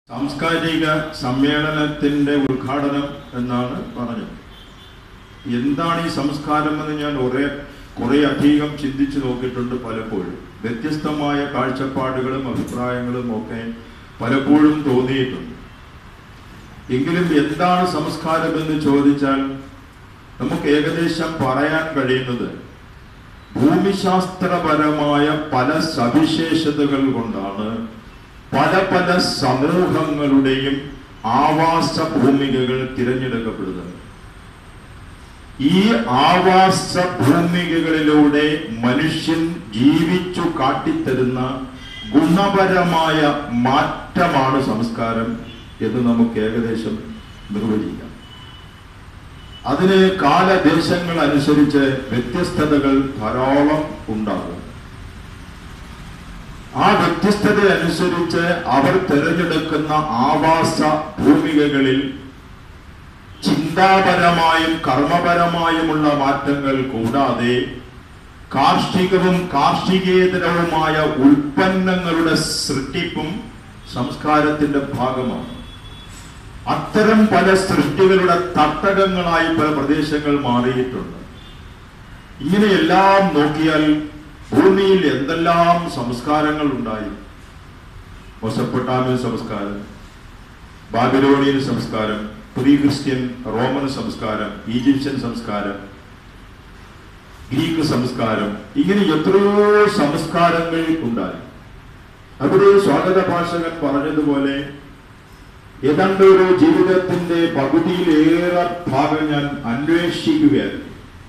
സാംസ്കാരിക സമ്മേളനത്തിന്റെ ഉദ്ഘാടനം എന്നാണ് പറഞ്ഞത് എന്താണ് ഈ സംസ്കാരം എന്ന് ഞാൻ ഒരേ കുറെ അധികം ചിന്തിച്ചു നോക്കിയിട്ടുണ്ട് പലപ്പോഴും വ്യത്യസ്തമായ കാഴ്ചപ്പാടുകളും അഭിപ്രായങ്ങളും ഒക്കെ പലപ്പോഴും തോന്നിയിട്ടുണ്ട് എങ്കിലും എന്താണ് സംസ്കാരം എന്ന് ചോദിച്ചാൽ നമുക്ക് ഏകദേശം പറയാൻ കഴിയുന്നത് ഭൂമിശാസ്ത്രപരമായ പല സവിശേഷതകൾ കൊണ്ടാണ് പല പല സമൂഹങ്ങളുടെയും ആവാസ ഭൂമികകൾ തിരഞ്ഞെടുക്കപ്പെടുന്നത് ഈ ആവാസ ഭൂമികകളിലൂടെ മനുഷ്യൻ ജീവിച്ചു കാട്ടിത്തരുന്ന ഗുണപരമായ മാറ്റമാണ് സംസ്കാരം എന്ന് നമുക്ക് ഏകദേശം നിർവചിക്കാം അതിന് കാലദേശങ്ങൾ അനുസരിച്ച് വ്യത്യസ്തതകൾ ധാരാളം ഉണ്ടാകും ആ വ്യത്യസ്തത അനുസരിച്ച് അവർ തിരഞ്ഞെടുക്കുന്ന ആവാസ ഭൂമികകളിൽ ചിന്താപരമായും കർമ്മപരമായുമുള്ള മാറ്റങ്ങൾ കൂടാതെ കാർഷികവും കാർഷികേതരവുമായ ഉൽപ്പന്നങ്ങളുടെ സൃഷ്ടിപ്പും സംസ്കാരത്തിന്റെ ഭാഗമാണ് അത്തരം പല സൃഷ്ടികളുടെ തട്ടകങ്ങളായി പല പ്രദേശങ്ങൾ മാറിയിട്ടുണ്ട് ഇങ്ങനെയെല്ലാം നോക്കിയാൽ ഭൂമിയിൽ എന്തെല്ലാം സംസ്കാരങ്ങൾ ഉണ്ടായി മൊസപ്പൊട്ടാമിയൻ സംസ്കാരം ബാബിലോണിയൻ സംസ്കാരം പ്രീ ക്രിസ്ത്യൻ റോമൻ സംസ്കാരം ഈജിപ്ഷ്യൻ സംസ്കാരം ഗ്രീക്ക് സംസ്കാരം ഇങ്ങനെ എത്രയോ സംസ്കാരങ്ങൾ ഉണ്ടായി അവിടെ സ്വാഗത ഭാഷകൻ പറഞ്ഞതുപോലെ ഏതാണ്ട് ഒരു ജീവിതത്തിന്റെ പകുതിയിലേറെ ഭാഗം ഞാൻ അന്വേഷിക്കുകയായിരുന്നു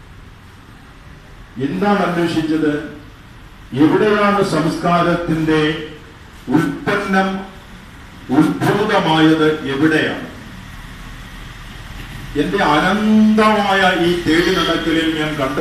എന്താണ് അന്വേഷിച്ചത് എവിടെയാണ് സംസ്കാരത്തിന്റെ ഉൽപ്പന്നം ഉദ്ഭൂതമായത് എവിടെയാണ് എന്റെ അനന്തമായ ഈ തേടി നടക്കലിൽ ഞാൻ കണ്ട